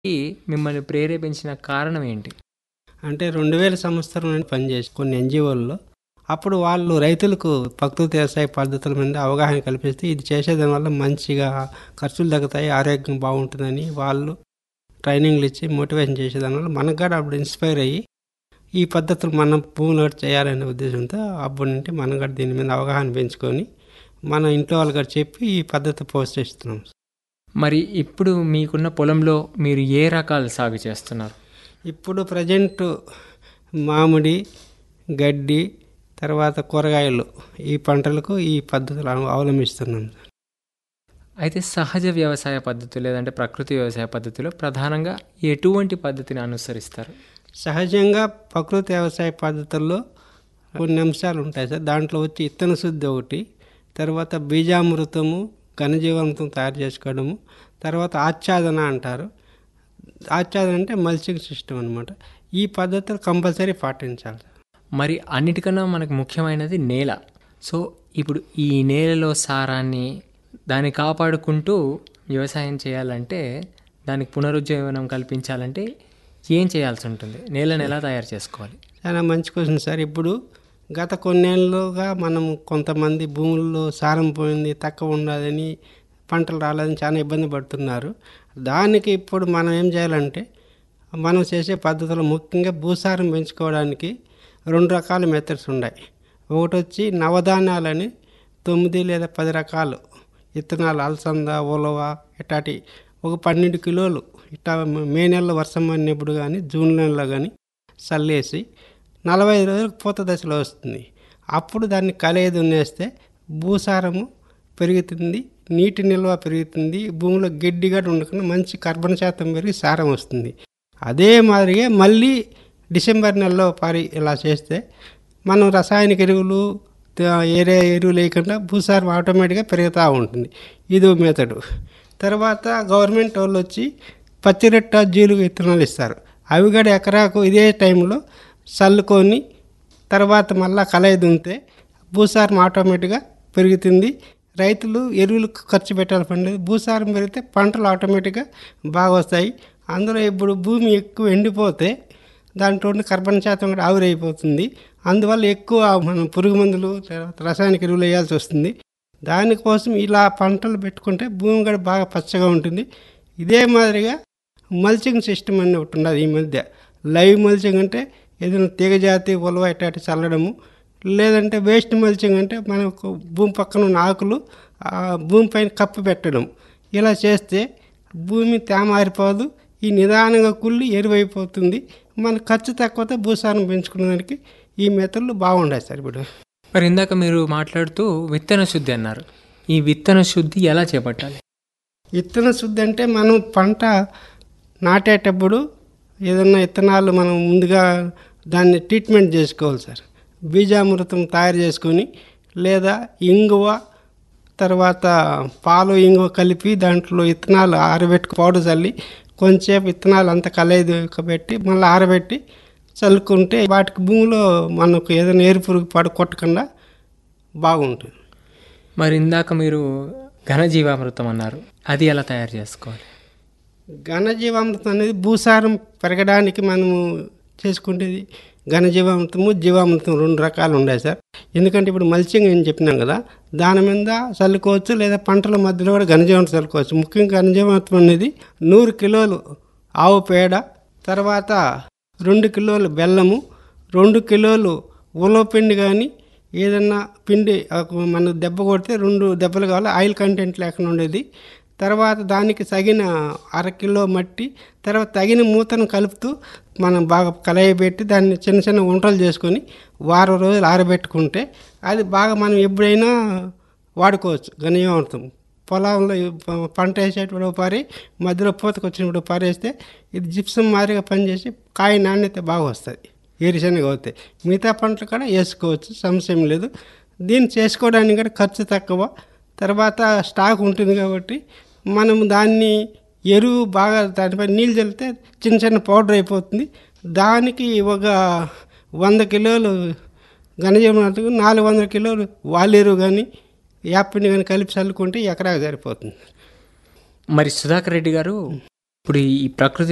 ఈ మిమ్మల్ని ప్రేరేపించిన కారణం ఏంటి అంటే రెండు వేల సంవత్సరం నుండి పనిచేసి కొన్ని ఎన్జిఓల్లో అప్పుడు వాళ్ళు రైతులకు ప్రకృతి వ్యవసాయ పద్ధతుల మీద అవగాహన కల్పిస్తే ఇది చేసేదాని వల్ల మంచిగా ఖర్చులు తగ్గుతాయి ఆరోగ్యం బాగుంటుందని వాళ్ళు ట్రైనింగ్లు ఇచ్చి మోటివేషన్ చేసేదాని వల్ల మనకు కూడా అప్పుడు ఇన్స్పైర్ అయ్యి ఈ పద్ధతులు మనం భూమిలో చేయాలనే ఉద్దేశంతో అప్పటి నుండి మనం కూడా దీని మీద అవగాహన పెంచుకొని మన ఇంట్లో వాళ్ళు కూడా చెప్పి ఈ పద్ధతి ప్రోత్సహిస్తున్నాం మరి ఇప్పుడు మీకున్న పొలంలో మీరు ఏ రకాలు సాగు చేస్తున్నారు ఇప్పుడు ప్రజెంట్ మామిడి గడ్డి తర్వాత కూరగాయలు ఈ పంటలకు ఈ పద్ధతులు అవ- అవలంబిస్తున్నాం అయితే సహజ వ్యవసాయ పద్ధతి లేదంటే ప్రకృతి వ్యవసాయ పద్ధతిలో ప్రధానంగా ఎటువంటి పద్ధతిని అనుసరిస్తారు సహజంగా ప్రకృతి వ్యవసాయ పద్ధతుల్లో కొన్ని అంశాలు ఉంటాయి సార్ దాంట్లో వచ్చి ఇత్తన శుద్ధి ఒకటి తర్వాత బీజామృతము ఘనజీవామృతం తయారు చేసుకోవడము తర్వాత ఆచ్ఛాదన అంటారు ఆచ్ఛాదన అంటే మల్చింగ్ సిస్టమ్ అనమాట ఈ పద్ధతులు కంపల్సరీ పాటించాలి మరి అన్నిటికన్నా మనకు ముఖ్యమైనది నేల సో ఇప్పుడు ఈ నేలలో సారాన్ని దాన్ని కాపాడుకుంటూ వ్యవసాయం చేయాలంటే దానికి పునరుజ్జీవనం కల్పించాలంటే ఏం చేయాల్సి ఉంటుంది నేలను ఎలా తయారు చేసుకోవాలి చాలా మంచి క్వశ్చన్ సార్ ఇప్పుడు గత కొన్నేళ్ళుగా మనం కొంతమంది భూముల్లో సారం పోయింది తక్కువ ఉండదని పంటలు రాలేదని చాలా ఇబ్బంది పడుతున్నారు దానికి ఇప్పుడు మనం ఏం చేయాలంటే మనం చేసే పద్ధతులు ముఖ్యంగా భూసారం పెంచుకోవడానికి రెండు రకాల మెథడ్స్ ఉన్నాయి ఒకటి వచ్చి నవధాన్యాలని తొమ్మిది లేదా పది రకాలు విత్తనాలు అలసంద ఉలవ ఇట్లాంటి ఒక పన్నెండు కిలోలు ఇట్లా మే నెలలో వర్షం పడినప్పుడు కానీ జూన్ నెలలో కానీ చల్లేసి నలభై ఐదు రోజులకు పూత దశలో వస్తుంది అప్పుడు దాన్ని కలయి దున్నేస్తే భూసారము పెరుగుతుంది నీటి నిల్వ పెరుగుతుంది భూమిలో గడ్డిగా ఉండకుండా మంచి కార్బన్ శాతం పెరిగి సారం వస్తుంది అదే మాదిరిగా మళ్ళీ డిసెంబర్ నెలలో పారి ఇలా చేస్తే మనం రసాయనిక ఎరువులు త- ఏరే ఎరువులు వేయకుండా భూసారం ఆటోమేటిక్గా పెరుగుతూ ఉంటుంది ఇది మెథడు తర్వాత గవర్నమెంట్ వాళ్ళు వచ్చి పచ్చిరొట్ట జీలుగు విత్తనాలు ఇస్తారు అవి కూడా ఎకరాకు ఇదే టైంలో చల్లుకొని తర్వాత మళ్ళా కలయి దున్నితే భూసారం ఆటోమేటిక్గా పెరుగుతుంది రైతులు ఎరువులు ఖర్చు పెట్టాలి పండుగ భూసారం పెరిగితే పంటలు ఆటోమేటిక్గా బాగా వస్తాయి అందులో ఇప్పుడు భూమి ఎక్కువ ఎండిపోతే దాంట్లో ఉన్న కర్బన శాతం కూడా ఆవిరైపోతుంది అందువల్ల ఎక్కువ మనం పురుగు మందులు తర్వాత రసాయనిక ఎరువులు వేయాల్సి వస్తుంది దానికోసం ఇలా పంటలు పెట్టుకుంటే భూమి కూడా బాగా పచ్చగా ఉంటుంది ఇదే మాదిరిగా మల్చింగ్ సిస్టమ్ అని ఒకటి ఉన్నది ఈ మధ్య లైవ్ మల్చింగ్ అంటే ఏదైనా తీగజాతి ఉలవ ఇట్లాంటి చల్లడము లేదంటే వేస్ట్ మల్చింగ్ అంటే మనకు భూమి పక్కన ఉన్న ఆకులు ఆ భూమి పైన కప్పు పెట్టడం ఇలా చేస్తే భూమి తేమ ఆరిపోదు ఈ నిదానంగా కుళ్ళి ఎరువైపోతుంది మన ఖర్చు తక్కువతో భూసారం పెంచుకునేదానికి ఈ మెథడ్లు బాగుండాయి సార్ ఇప్పుడు మరి ఇందాక మీరు మాట్లాడుతూ విత్తన శుద్ధి అన్నారు ఈ విత్తన శుద్ధి ఎలా చేపట్టాలి విత్తన శుద్ధి అంటే మనం పంట నాటేటప్పుడు ఏదన్నా విత్తనాలు మనం ముందుగా దాన్ని ట్రీట్మెంట్ చేసుకోవాలి సార్ బీజామృతం తయారు చేసుకొని లేదా ఇంగువ తర్వాత పాలు ఇంగువ కలిపి దాంట్లో విత్తనాలు ఆరబెట్టుకు పౌడర్ చల్లి కొంచెంసేపు విత్తనాలు అంతా కలయి పెట్టి మళ్ళీ ఆరబెట్టి చల్లుకుంటే వాటికి భూమిలో మనకు ఏదైనా ఏరు పురుగు పడు కొట్టకుండా బాగుంటుంది మరి ఇందాక మీరు ఘనజీవామృతం అన్నారు అది ఎలా తయారు చేసుకోవాలి ఘనజీవామృతం అనేది భూసారం పెరగడానికి మనము చేసుకునేది ఘనజీవామృతము జీవామృతం రెండు రకాలు ఉన్నాయి సార్ ఎందుకంటే ఇప్పుడు మల్చింగ్ అని చెప్పినాం కదా దాని మీద చల్లుకోవచ్చు లేదా పంటల మధ్యలో కూడా ఘనజీవామృతం చల్లుకోవచ్చు ముఖ్యంగా ఘనజీవామృతం అనేది నూరు కిలోలు ఆవు పేడ తర్వాత రెండు కిలోలు బెల్లము రెండు కిలోలు ఉలవ పిండి కానీ ఏదన్నా పిండి ఆ, మన దెబ్బ కొడితే రెండు దెబ్బలు కావాలి ఆయిల్ కంటెంట్ లేకుండా ఉండేది తర్వాత దానికి తగిన అర కిలో మట్టి తర్వాత తగిన మూతను కలుపుతూ మనం బాగా కలయి పెట్టి దాన్ని చిన్న చిన్న వంటలు చేసుకొని వారం రోజులు ఆరబెట్టుకుంటే అది బాగా మనం ఎప్పుడైనా వాడుకోవచ్చు ఘనీయమృతం పొలంలో ఈ ప- పంట వేసేటప్పుడు ఒక పారి మధ్యలో పూతకు వచ్చినప్పుడు పారేస్తే ఇది జిప్సం మాదిరిగా పనిచేసి కాయ నాణ్యత బాగా వస్తుంది ఏరిశనగ అవుతాయి మిగతా పంటలు కూడా వేసుకోవచ్చు సమస్య ఏం లేదు దీన్ని చేసుకోవడానికి కూడా ఖర్చు తక్కువ తర్వాత స్టాక్ ఉంటుంది కాబట్టి మనం దాన్ని ఎరువు బాగా దానిపై నీళ్ళు చల్లితే చిన్న చిన్న పౌడర్ అయిపోతుంది దానికి ఒక వంద కిలోలు ఘనజీవనాలకు నాలుగు వందల కిలోలు వాలేరు కానీ యాప్ని కానీ కలిపి చల్లుకుంటే ఎకరాకు సరిపోతుంది మరి సుధాకర్ రెడ్డి గారు ఇప్పుడు ఈ ప్రకృతి